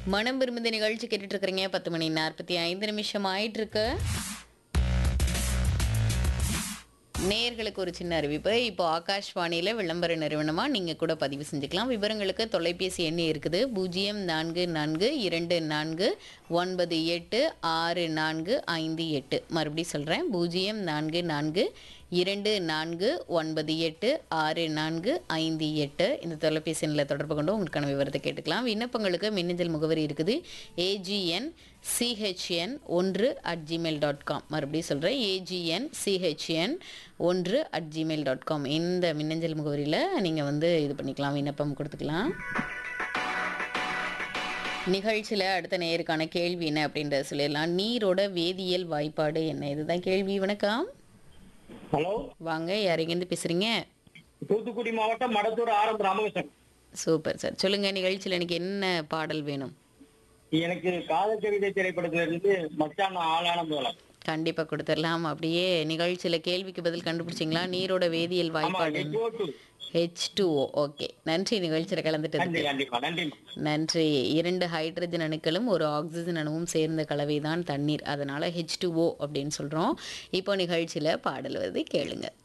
மனம் விரும்புத நிகழ்ச்சி கேட்டுட்டு இருக்கிறீங்க பத்து மணி நாற்பத்தி ஐந்து நிமிஷம் ஆயிட்டு இருக்கு நேயர்களுக்கு ஒரு சின்ன அறிவிப்பு இப்போ ஆகாஷ்வாணியில் விளம்பர நிறுவனமா நீங்க கூட பதிவு செஞ்சுக்கலாம் விவரங்களுக்கு தொலைபேசி எண் இருக்குது பூஜ்ஜியம் நான்கு நான்கு இரண்டு நான்கு ஒன்பது எட்டு ஆறு நான்கு ஐந்து எட்டு மறுபடியும் சொல்றேன் பூஜ்ஜியம் நான்கு நான்கு இரண்டு நான்கு ஒன்பது எட்டு ஆறு நான்கு ஐந்து எட்டு இந்த தொலைபேசி எண்ணில் தொடர்பு கொண்டு உங்களுக்கான விவரத்தை கேட்டுக்கலாம் விண்ணப்பங்களுக்கு மின்னஞ்சல் முகவரி இருக்குது ஏஜிஎன் சிஹெச்என் ஒன்று அட் ஜிமெயில் டாட் காம் மறுபடியும் சொல்கிறேன் ஏஜிஎன் சிஹெச்என் ஒன்று அட் ஜிமெயில் டாட் காம் இந்த மின்னஞ்சல் முகவரியில் நீங்கள் வந்து இது பண்ணிக்கலாம் விண்ணப்பம் கொடுத்துக்கலாம் நிகழ்ச்சியில் அடுத்த நேயருக்கான கேள்வி என்ன அப்படின்றத சொல்லிடலாம் நீரோட வேதியியல் வாய்ப்பாடு என்ன இதுதான் கேள்வி வணக்கம் ஹலோ வாங்க யாரெங்கேருந்து பேசுகிறீங்க தூத்துக்குடி மாவட்டம் மடத்தூர் ஆரம்ப ராமகிருஷ்ணன் சூப்பர் சார் சொல்லுங்கள் நிகழ்ச்சியில் எனக்கு என்ன பாடல் வேணும் எனக்கு காதல் கவிதை திரைப்படத்துல இருந்து மச்சான் ஆளான முதலாம் கண்டிப்பாக கொடுத்துடலாம் அப்படியே நிகழ்ச்சியில் கேள்விக்கு பதில் கண்டுபிடிச்சிங்களா நீரோட வேதியியல் ஆமா வாய்ப்பாடு HO2. ஹெச் டூ ஓகே நன்றி நிகழ்ச்சியில் கலந்துட்டதுக்கு நன்றி கண்டிப்பா நன்றி நன்றி இரண்டு ஹைட்ரஜன் அணுக்களும் ஒரு ஆக்சிஜன் அணுவும் சேர்ந்த கலவை தான் தண்ணீர் அதனால ஹெச் டூ ஓ அப்படின்னு சொல்கிறோம் இப்போ நிகழ்ச்சியில் பாடல் வருது கேளுங்க